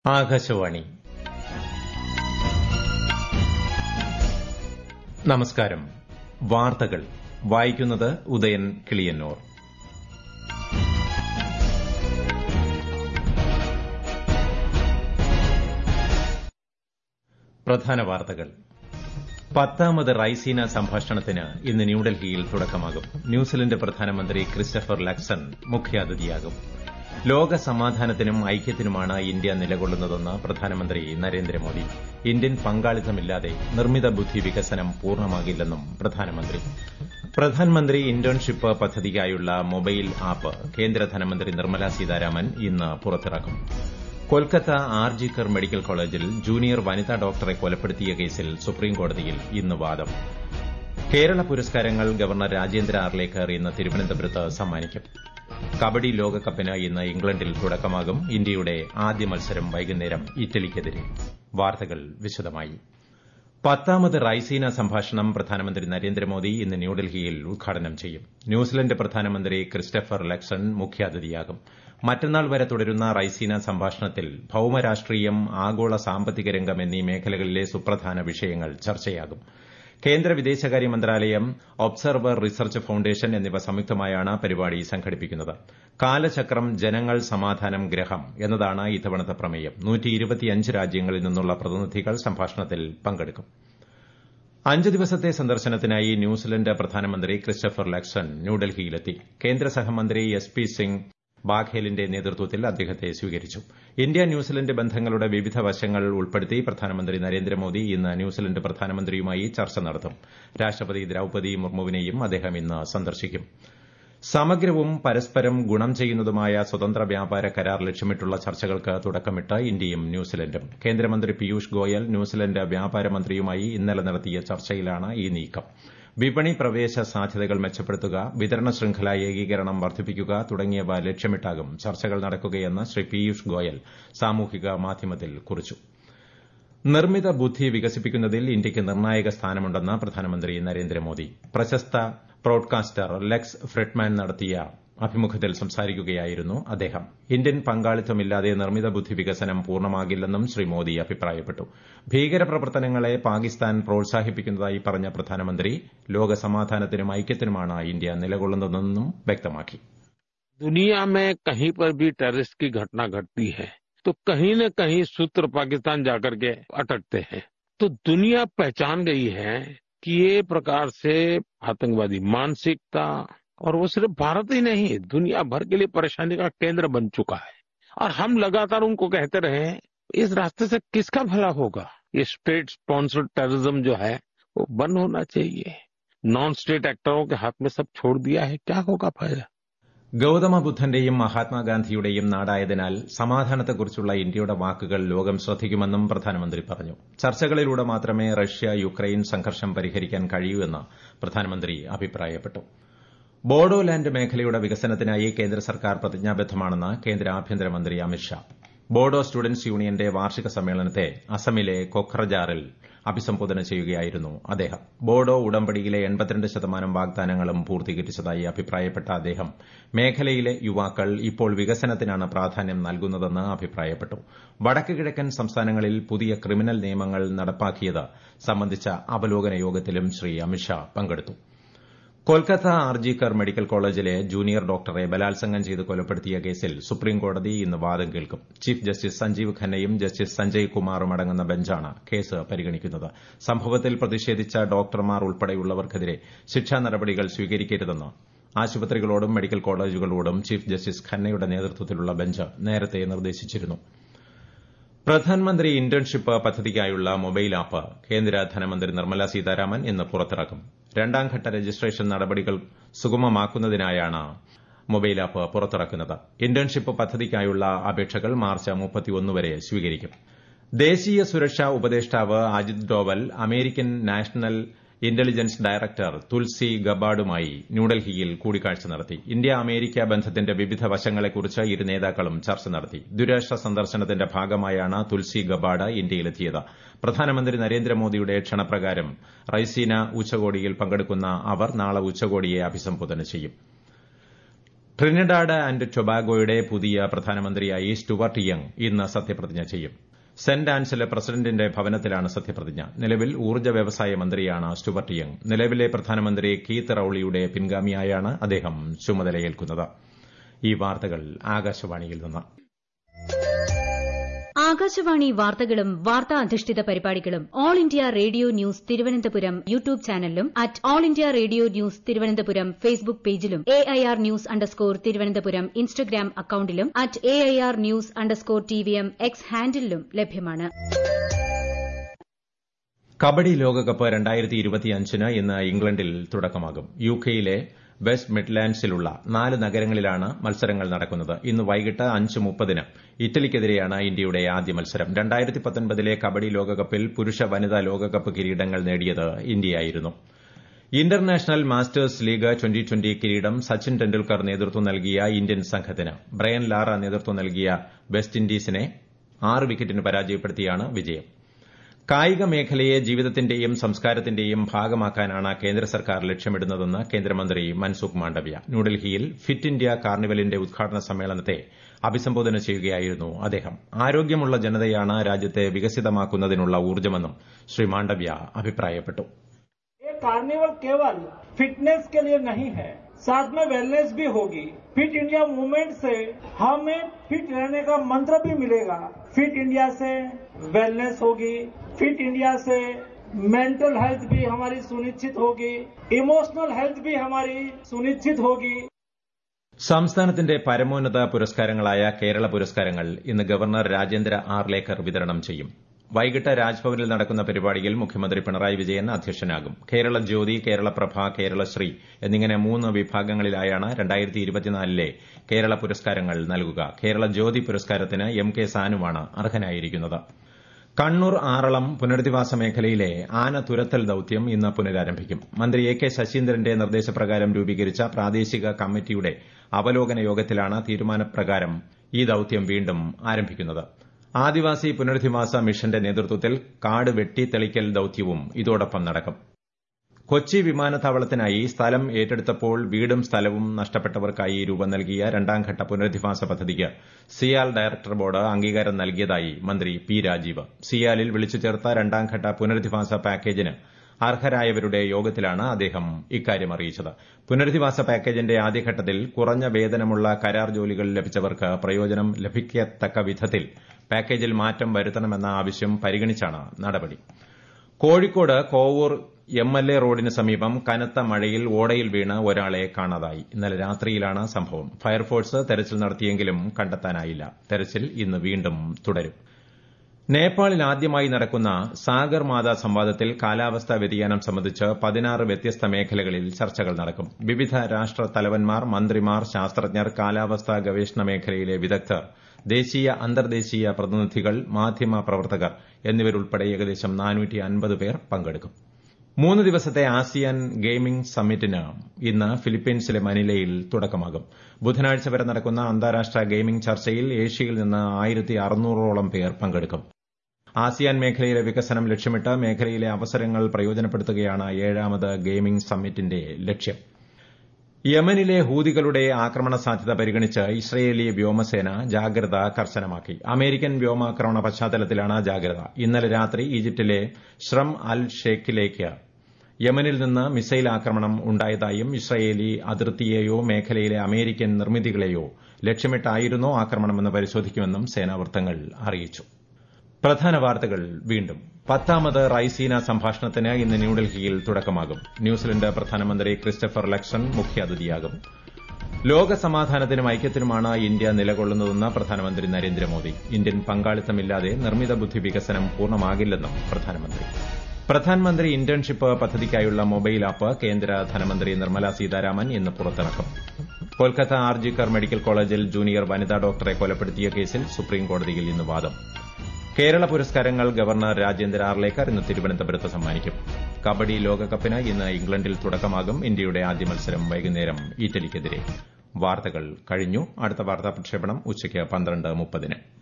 ആകാശവാണി നമസ്കാരം വാർത്തകൾ വായിക്കുന്നത് ഉദയൻ കിളിയന്നൂർ പ്രധാന വാർത്തകൾ പത്താമത് റൈസീന സംഭാഷണത്തിന് ഇന്ന് ന്യൂഡൽഹിയിൽ തുടക്കമാകും ന്യൂസിലന്റ് പ്രധാനമന്ത്രി ക്രിസ്റ്റഫർ ലക്സൺ മുഖ്യാതിഥിയാകും ലോക സമാധാനത്തിനും ഐക്യത്തിനുമാണ് ഇന്ത്യ നിലകൊള്ളുന്നതെന്ന് പ്രധാനമന്ത്രി നരേന്ദ്രമോദി ഇന്ത്യൻ പങ്കാളിത്തമില്ലാതെ നിർമ്മിത ബുദ്ധി വികസനം പൂർണ്ണമാകില്ലെന്നും പ്രധാനമന്ത്രി പ്രധാനമന്ത്രി ഇന്റേൺഷിപ്പ് പദ്ധതിക്കായുള്ള മൊബൈൽ ആപ്പ് കേന്ദ്ര ധനമന്ത്രി നിർമ്മല സീതാരാമൻ ഇന്ന് പുറത്തിറക്കും കൊൽക്കത്ത ആർജിക്കർ മെഡിക്കൽ കോളേജിൽ ജൂനിയർ വനിതാ ഡോക്ടറെ കൊലപ്പെടുത്തിയ കേസിൽ സുപ്രീംകോടതിയിൽ ഇന്ന് വാദം കേരള പുരസ്കാരങ്ങൾ ഗവർണർ രാജേന്ദ്ര ആർലേക്കർ ഇന്ന് തിരുവനന്തപുരത്ത് സമ്മാനിക്കും കബഡി ലോകകപ്പിന് ഇന്ന് ഇംഗ്ലണ്ടിൽ തുടക്കമാകും ഇന്ത്യയുടെ ആദ്യ മത്സരം വൈകുന്നേരം ഇറ്റലിക്കെതിരെ വാർത്തകൾ വിശദമായി പത്താമത് റൈസീന സംഭാഷണം പ്രധാനമന്ത്രി നരേന്ദ്രമോദി ഇന്ന് ന്യൂഡൽഹിയിൽ ഉദ്ഘാടനം ചെയ്യും ന്യൂസിലന്റ് പ്രധാനമന്ത്രി ക്രിസ്റ്റഫർ ലക്സൺ മുഖ്യാതിഥിയാകും മറ്റന്നാൾ വരെ തുടരുന്ന റൈസീന സംഭാഷണത്തിൽ ഭൌമരാഷ്ട്രീയം ആഗോള സാമ്പത്തിക രംഗം എന്നീ മേഖലകളിലെ സുപ്രധാന വിഷയങ്ങൾ ചർച്ചയാകും കേന്ദ്ര വിദേശകാര്യ മന്ത്രാലയം ഒബ്സർവർ റിസർച്ച് ഫൌണ്ടേഷൻ എന്നിവ സംയുക്തമായാണ് പരിപാടി സംഘടിപ്പിക്കുന്നത് കാലചക്രം ജനങ്ങൾ സമാധാനം ഗ്രഹം എന്നതാണ് ഇത്തവണത്തെ പ്രമേയം രാജ്യങ്ങളിൽ നിന്നുള്ള പ്രതിനിധികൾ സംഭാഷണത്തിൽ പങ്കെടുക്കും അഞ്ച് ദിവസത്തെ സന്ദർശനത്തിനായി ന്യൂസിലന്റ് പ്രധാനമന്ത്രി ക്രിസ്റ്റഫർ ലക്സൺ ന്യൂഡൽഹിയിലെത്തി കേന്ദ്ര സഹമന്ത്രി എസ് പി സിംഗ് ബാഘേലിന്റെ നേതൃത്വത്തിൽ അദ്ദേഹത്തെ സ്വീകരിച്ചു ഇന്ത്യ ന്യൂസിലന്റ് ബന്ധങ്ങളുടെ വിവിധ വശങ്ങൾ ഉൾപ്പെടുത്തി പ്രധാനമന്ത്രി നരേന്ദ്രമോദി ഇന്ന് ന്യൂസിലന്റ് പ്രധാനമന്ത്രിയുമായി ചർച്ച നടത്തും രാഷ്ട്രപതി ദ്രൌപതി മുർമുവിനെയും അദ്ദേഹം ഇന്ന് സന്ദർശിക്കും സമഗ്രവും പരസ്പരം ഗുണം ചെയ്യുന്നതുമായ സ്വതന്ത്ര വ്യാപാര കരാർ ലക്ഷ്യമിട്ടുള്ള ചർച്ചകൾക്ക് തുടക്കമിട്ട് ഇന്ത്യയും ന്യൂസിലന്റും കേന്ദ്രമന്ത്രി പീയൂഷ് ഗോയൽ ന്യൂസിലന്റ് വ്യാപാര മന്ത്രിയുമായി ഇന്നലെ നടത്തിയ ചർച്ചയിലാണ് ഈ നീക്കം വിപണി പ്രവേശ സാധ്യതകൾ മെച്ചപ്പെടുത്തുക വിതരണ ശൃംഖല ഏകീകരണം വർദ്ധിപ്പിക്കുക തുടങ്ങിയവ ലക്ഷ്യമിട്ടാകും ചർച്ചകൾ നടക്കുകയെന്ന് ശ്രീ പീയൂഷ് ഗോയൽ സാമൂഹിക മാധ്യമത്തിൽ കുറിച്ചു നിർമ്മിത ബുദ്ധി വികസിപ്പിക്കുന്നതിൽ ഇന്ത്യയ്ക്ക് നിർണായക സ്ഥാനമുണ്ടെന്ന് പ്രധാനമന്ത്രി നരേന്ദ്രമോദി പ്രശസ്ത ബ്രോഡ്കാസ്റ്റർ ലെക്സ് ഫ്രെഡ്മാൻ നടത്തിയ അഭിമുഖത്തിൽ സംസാരിക്കുകയായിരുന്നു അദ്ദേഹം ഇന്ത്യൻ പങ്കാളിത്തമില്ലാതെ നിർമ്മിത ബുദ്ധി വികസനം പൂർണ്ണമാകില്ലെന്നും ശ്രീ മോദി അഭിപ്രായപ്പെട്ടു ഭീകരപ്രവർത്തനങ്ങളെ പാകിസ്ഥാൻ പ്രോത്സാഹിപ്പിക്കുന്നതായി പറഞ്ഞ പ്രധാനമന്ത്രി ലോക സമാധാനത്തിനും ഐക്യത്തിനുമാണ് ഇന്ത്യ നിലകൊള്ളുന്നതെന്നും വ്യക്തമാക്കി दुनिया में कहीं पर भी टेररिस्ट की घटना घटती है तो कहीं न कहीं सूत्र पाकिस्तान जाकर के अटकते हैं तो दुनिया पहचान गई है कि ये प्रकार से आतंकवादी मानसिकता और वो सिर्फ भारत ही नहीं दुनिया भर के लिए परेशानी का केंद्र बन चुका है और हम लगातार उनको कहते रहे इस रास्ते से किसका भला होगा ये स्टेट स्पॉन्सर्ड टेररिज्म जो है वो बंद होना चाहिए नॉन स्टेट एक्टरों के हाथ में सब छोड़ दिया है क्या होगा फायदा ഗൌതമ ബുദ്ധന്റെയും മഹാത്മാഗാന്ധിയുടെയും നാടായതിനാൽ സമാധാനത്തെക്കുറിച്ചുള്ള ഇന്ത്യയുടെ വാക്കുകൾ ലോകം ശ്രദ്ധിക്കുമെന്നും പ്രധാനമന്ത്രി പറഞ്ഞു ചർച്ചകളിലൂടെ മാത്രമേ റഷ്യ യുക്രൈൻ സംഘർഷം പരിഹരിക്കാൻ കഴിയൂ എന്ന് പ്രധാനമന്ത്രി അഭിപ്രായപ്പെട്ടു ബോഡോലാൻഡ് മേഖലയുടെ വികസനത്തിനായി കേന്ദ്ര സർക്കാർ പ്രതിജ്ഞാബദ്ധമാണെന്ന് കേന്ദ്ര ആഭ്യന്തരമന്ത്രി അമിത്ഷാ ബോഡോ സ്റ്റുഡന്റ്സ് യൂണിയന്റെ വാർഷിക സമ്മേളനത്തെ അസമിലെ കൊക്രജാറിൽ അഭിസംബോധന ചെയ്യുകയായിരുന്നു അദ്ദേഹം ബോഡോ ഉടമ്പടിയിലെ എൺപത്തിരണ്ട് ശതമാനം വാഗ്ദാനങ്ങളും പൂർത്തീകരിച്ചതായി അഭിപ്രായപ്പെട്ട അദ്ദേഹം മേഖലയിലെ യുവാക്കൾ ഇപ്പോൾ വികസനത്തിനാണ് പ്രാധാന്യം നൽകുന്നതെന്ന് അഭിപ്രായപ്പെട്ടു വടക്ക് കിഴക്കൻ സംസ്ഥാനങ്ങളിൽ പുതിയ ക്രിമിനൽ നിയമങ്ങൾ നടപ്പാക്കിയത് സംബന്ധിച്ച അവലോകന യോഗത്തിലും ശ്രീ അമിത്ഷാ പങ്കെടുത്തു കൊൽക്കത്ത ആർജിക്കർ മെഡിക്കൽ കോളേജിലെ ജൂനിയർ ഡോക്ടറെ ബലാത്സംഗം ചെയ്ത് കൊലപ്പെടുത്തിയ കേസിൽ സുപ്രീംകോടതി ഇന്ന് വാദം കേൾക്കും ചീഫ് ജസ്റ്റിസ് സഞ്ജീവ് ഖന്നയും ജസ്റ്റിസ് സഞ്ജയ് കുമാറും അടങ്ങുന്ന ബെഞ്ചാണ് കേസ് പരിഗണിക്കുന്നത് സംഭവത്തിൽ പ്രതിഷേധിച്ച ഡോക്ടർമാർ ഉൾപ്പെടെയുള്ളവർക്കെതിരെ ശിക്ഷാ നടപടികൾ സ്വീകരിക്കരുതെന്ന് ആശുപത്രികളോടും മെഡിക്കൽ കോളേജുകളോടും ചീഫ് ജസ്റ്റിസ് ഖന്നയുടെ നേതൃത്വത്തിലുള്ള ബെഞ്ച് നേരത്തെ നിർദ്ദേശിച്ചിരുന്നു പ്രധാനമന്ത്രി ഇന്റേൺഷിപ്പ് പദ്ധതിക്കായുള്ള മൊബൈൽ ആപ്പ് കേന്ദ്ര ധനമന്ത്രി നിർമ്മല സീതാരാമൻ ഇന്ന് പുറത്തിറക്കും രണ്ടാംഘട്ട രജിസ്ട്രേഷൻ നടപടികൾ സുഗമമാക്കുന്നതിനായാണ് മൊബൈൽ ആപ്പ് പുറത്തിറക്കുന്നത് ഇന്റേൺഷിപ്പ് പദ്ധതിക്കായുള്ള അപേക്ഷകൾ മാർച്ച് വരെ സ്വീകരിക്കും ദേശീയ സുരക്ഷാ ഉപദേഷ്ടാവ് Ajit Doval American National Intelligence Director Tulsi ഗബാർഡുമായി ന്യൂഡൽഹിയിൽ കൂടിക്കാഴ്ച നടത്തി ഇന്ത്യ അമേരിക്ക ബന്ധത്തിന്റെ വിവിധ വശങ്ങളെക്കുറിച്ച് ഇരു നേതാക്കളും ചർച്ച നടത്തി ദ്വിരാഷ്ട്ര സന്ദർശനത്തിന്റെ ഭാഗമായാണ് തുൽസി ഗബാർഡ് ഇന്ത്യയിലെത്തിയത് പ്രധാനമന്ത്രി നരേന്ദ്രമോദിയുടെ ക്ഷണപ്രകാരം റൈസീന ഉച്ചകോടിയിൽ പങ്കെടുക്കുന്ന അവർ നാളെ ഉച്ചകോടിയെ അഭിസംബോധന ചെയ്യും ട്രിനിഡാഡ് ആന്റ് ടൊബാഗോയുടെ പുതിയ പ്രധാനമന്ത്രിയായി സ്റ്റുവർട്ട് യങ് ഇന്ന് സത്യപ്രതിജ്ഞ ചെയ്യും സെന്റ് ആൻസിലെ പ്രസിഡന്റിന്റെ ഭവനത്തിലാണ് സത്യപ്രതിജ്ഞ നിലവിൽ ഊർജ്ജ വ്യവസായ മന്ത്രിയാണ് സ്റ്റുവർട്ട് യങ് നിലവിലെ പ്രധാനമന്ത്രി കീത്ത് റൌളിയുടെ പിൻഗാമിയായാണ് അദ്ദേഹം ചുമതലയേൽക്കുന്നത് ഈ വാർത്തകൾ ആകാശവാണിയിൽ നിന്ന് ആകാശവാണി വാർത്തകളും വാർത്താ അധിഷ്ഠിത പരിപാടികളും All India Radio News Thiruvananthapuram YouTube ചാനലിലും at All India Radio News Thiruvananthapuram Facebook പേജിലും A I R news underscore Thiruvananthapuram Instagram അക്കൌണ്ടിലും at A I R news underscore T V M X ഹാൻഡിലും ലഭ്യമാണ് കബഡി ലോകകപ്പ് രണ്ടായിരത്തി ഇരുപത്തിയഞ്ചിന് ഇന്ന് ഇംഗ്ലണ്ടിൽ തുടക്കമാകും യുകെയിലെ വെസ്റ്റ് മിഡ്ലാൻഡ്സിലുള്ള നാല് നഗരങ്ങളിലാണ് മത്സരങ്ങൾ നടക്കുന്നത് ഇന്ന് വൈകിട്ട് അഞ്ച് മുപ്പതിന് ഇറ്റലിക്കെതിരെയാണ് ഇന്ത്യയുടെ ആദ്യ മത്സരം രണ്ടായിരത്തി പത്തൊൻപതിലെ കബഡി ലോകകപ്പിൽ പുരുഷ വനിതാ ലോകകപ്പ് കിരീടങ്ങൾ നേടിയത് ഇന്ത്യയായിരുന്നു international masters league twenty twenty കിരീടം സച്ചിൻ ടെണ്ടുൽക്കർ നേതൃത്വം നൽകിയ ഇന്ത്യൻ സംഘത്തിന് ബ്രയൻ ലാറ നേതൃത്വം നൽകിയ വെസ്റ്റ് ഇൻഡീസിനെ ആറ് വിക്കറ്റിന് പരാജയപ്പെടുത്തിയാണ് വിജയം കായിക മേഖലയെ ജീവിതത്തിന്റെയും സംസ്കാരത്തിന്റെയും ഭാഗമാക്കാനാണ് കേന്ദ്ര സർക്കാർ ലക്ഷ്യമിടുന്നതെന്ന് കേന്ദ്രമന്ത്രി മൻസുഖ് മാണ്ഡവ്യ ന്യൂഡൽഹിയിൽ ഫിറ്റ് ഇന്ത്യ കാർണിവലിന്റെ ഉദ്ഘാടന സമ്മേളനത്തെ അഭിസംബോധന ചെയ്യുകയായിരുന്നു അദ്ദേഹം ആരോഗ്യമുള്ള ജനതയാണ് രാജ്യത്തെ വികസിതമാക്കുന്നതിനുള്ള ഊർജ്ജമെന്നും ശ്രീ മാണ്ഡവ്യ അഭിപ്രായപ്പെട്ടു ये कार्निवल केवल फिटनेस के लिए नहीं है साथ में वेलनेस भी होगी फिट इंडिया मूवमेंट से हमें फिट रहने का मंत्र भी मिलेगा फिट इंडिया से वेलनेस होगी फिट इंडिया से मेंटल हेल्थ भी हमारी सुनिश्चित होगी इमोशनल हेल्थ भी हमारी सुनिश्चित होगी സംസ്ഥാനത്തിന്റെ പരമോന്നത പുരസ്കാരങ്ങളായ കേരള പുരസ്കാരങ്ങൾ ഇന്ന് ഗവർണർ രാജേന്ദ്ര ആർലേക്കർ വിതരണം ചെയ്യും വൈകിട്ട് രാജ്ഭവനിൽ നടക്കുന്ന പരിപാടിയിൽ മുഖ്യമന്ത്രി പിണറായി വിജയൻ അധ്യക്ഷനാകും കേരള ജ്യോതി കേരളപ്രഭ കേരളശ്രീ എന്നിങ്ങനെ മൂന്ന് വിഭാഗങ്ങളിലായാണ് രണ്ടായിരത്തി ഇരുപത്തിനാലിലെ കേരള പുരസ്കാരങ്ങൾ നൽകുക കേരള ജ്യോതി പുരസ്കാരത്തിന് എം കെ സാനുവാണ് അർഹനായിരിക്കുന്നത് കണ്ണൂർ ആറളം പുനരധിവാസ മേഖലയിലെ ആന തുരത്തൽ ദൌത്യം ഇന്ന് പുനരാരംഭിക്കും മന്ത്രി എ കെ ശശീന്ദ്രന്റെ നിർദ്ദേശപ്രകാരം രൂപീകരിച്ച പ്രാദേശിക കമ്മിറ്റിയുടെ അവലോകന യോഗത്തിലാണ് തീരുമാനപ്രകാരം ഈ ദൌത്യം വീണ്ടും ആരംഭിക്കുന്നത് ആദിവാസി പുനരധിവാസ മിഷന്റെ നേതൃത്വത്തിൽ കാട് വെട്ടി തെളിക്കൽ ദൌത്യവും ഇതോടൊപ്പം നടക്കും കൊച്ചി വിമാനത്താവളത്തിനായി സ്ഥലം ഏറ്റെടുത്തപ്പോൾ വീടും സ്ഥലവും നഷ്ടപ്പെട്ടവർക്കായി രൂപം നൽകിയ രണ്ടാംഘട്ട പുനരധിവാസ പദ്ധതിക്ക് സിയാൽ ഡയറക്ടർ ബോർഡ് അംഗീകാരം നൽകിയതായി മന്ത്രി പി രാജീവ് സിയാലിൽ വിളിച്ചു ചേർത്ത രണ്ടാംഘട്ട പുനരധിവാസ പാക്കേജിന് അർഹരായവരുടെ യോഗത്തിലാണ് അദ്ദേഹം ഇക്കാര്യം അറിയിച്ചത് പുനരധിവാസ പാക്കേജിന്റെ ആദ്യഘട്ടത്തിൽ കുറഞ്ഞ വേതനമുള്ള കരാർ ജോലികൾ ലഭിച്ചവർക്ക് പ്രയോജനം ലഭിക്കത്തക്ക വിധത്തിൽ പാക്കേജിൽ മാറ്റം വരുത്തണമെന്ന ആവശ്യം പരിഗണിച്ചാണ് നടപടി Kozhikode Kovoor M L A റോഡിന് സമീപം കനത്ത മഴയിൽ ഓടയിൽ വീണ് ഒരാളെ കാണാതായി ഇന്നലെ രാത്രിയിലാണ് സംഭവം ഫയർഫോഴ്സ് തെരച്ചിൽ നടത്തിയെങ്കിലും കണ്ടെത്താനായില്ല തെരച്ചിൽ ഇന്ന് വീണ്ടും തുടരും നേപ്പാളിൽ ആദ്യമായി നടക്കുന്ന സാഗർ മാതാ സംവാദത്തിൽ കാലാവസ്ഥാ വ്യതിയാനം സംബന്ധിച്ച് പതിനാറ് വ്യത്യസ്ത മേഖലകളിൽ ചർച്ചകൾ നടക്കും വിവിധ രാഷ്ട്ര തലവന്മാർ മന്ത്രിമാർ ശാസ്ത്രജ്ഞർ കാലാവസ്ഥാ ഗവേഷണ മേഖലയിലെ വിദഗ്ധർ ദേശീയ അന്തർദേശീയ പ്രതിനിധികൾ മാധ്യമ പ്രവർത്തകർ എന്നിവരുൾപ്പെടെ ഏകദേശം പേർ പങ്കെടുക്കും മൂന്ന് ദിവസത്തെ ആസിയാൻ ഗെയിമിംഗ് സമ്മിറ്റിന് ഇന്ന് ഫിലിപ്പീൻസിലെ മനിലയിൽ തുടക്കമാകും ബുധനാഴ്ച വരെ നടക്കുന്ന അന്താരാഷ്ട്ര ഗെയിമിംഗ് ചർച്ചയിൽ ഏഷ്യയിൽ നിന്ന് ആയിരത്തി അറുന്നൂറോളം പേർ പങ്കെടുക്കും ആസിയാൻ മേഖലയിലെ വികസനം ലക്ഷ്യമിട്ട് മേഖലയിലെ അവസരങ്ങൾ പ്രയോജനപ്പെടുത്തുകയാണ് ഏഴാമത് ഗെയിമിംഗ് സമ്മിറ്റിന്റെ ലക്ഷ്യം യമനിലെ ഹൂതികളുടെ ആക്രമണ സാധ്യത പരിഗണിച്ച് ഇസ്രയേലി വ്യോമസേന ജാഗ്രത കർശനമാക്കി അമേരിക്കൻ വ്യോമാക്രമണ പശ്ചാത്തലത്തിലാണ് ജാഗ്രത ഇന്നലെ രാത്രി ഈജിപ്തിലെ ഷ്രം അൽ ഷേഖിലേക്ക് യമനിൽ നിന്ന് മിസൈൽ ആക്രമണം ഉണ്ടായതായും ഇസ്രയേലി അതിർത്തിയെയോ മേഖലയിലെ അമേരിക്കൻ നിർമ്മിതികളെയോ ലക്ഷ്യമിട്ടായിരുന്നോ ആക്രമണമെന്ന് പരിശോധിക്കുമെന്നും സേനാവൃത്തങ്ങൾ അറിയിച്ചു പ്രധാന വാർത്തകൾ വീണ്ടും പത്താമത് റൈസീന സംഭാഷണത്തിന് ഇന്ന് ന്യൂഡൽഹിയിൽ തുടക്കമാകും ന്യൂസിലൻഡ് പ്രധാനമന്ത്രി ക്രിസ്റ്റഫർ ലക്സൺ മുഖ്യാതിഥിയാകും ലോക സമാധാനത്തിനും ഐക്യത്തിനുമാണ് ഇന്ത്യ നിലകൊള്ളുന്നതെന്ന് പ്രധാനമന്ത്രി നരേന്ദ്രമോദി ഇന്ത്യൻ പങ്കാളിത്തമില്ലാതെ നിർമ്മിത ബുദ്ധി വികസനം പൂർണ്ണമാകില്ലെന്നും പ്രധാനമന്ത്രി പ്രധാനമന്ത്രി ഇന്റേൺഷിപ്പ് പദ്ധതിക്കായുള്ള മൊബൈൽ ആപ്പ് കേന്ദ്ര ധനമന്ത്രി നിർമ്മല സീതാരാമൻ ഇന്ന് പുറത്തിറക്കും കൊൽക്കത്ത ആർജിക്കർ മെഡിക്കൽ കോളേജിൽ ജൂനിയർ വനിതാ ഡോക്ടറെ കൊലപ്പെടുത്തിയ കേസിൽ സുപ്രീംകോടതിയിൽ ഇന്ന് വാദം കേരള പുരസ്കാരങ്ങൾ ഗവർണർ രാജേന്ദ്ര ആർലേക്കർ ഇന്ന് തിരുവനന്തപുരത്ത് സമ്മാനിക്കും കബഡി ലോകകപ്പിന് ഇന്ന് ഇംഗ്ലണ്ടിൽ തുടക്കമാകും ഇന്ത്യയുടെ ആദ്യ മത്സരം വൈകുന്നേരം ഇറ്റലിക്കെതിരെ വാർത്തകൾ കഴിഞ്ഞു അടുത്ത വാർത്താ പ്രക്ഷേപണം ഉച്ചയ്ക്ക് പന്ത്രണ്ട് മുപ്പതിന്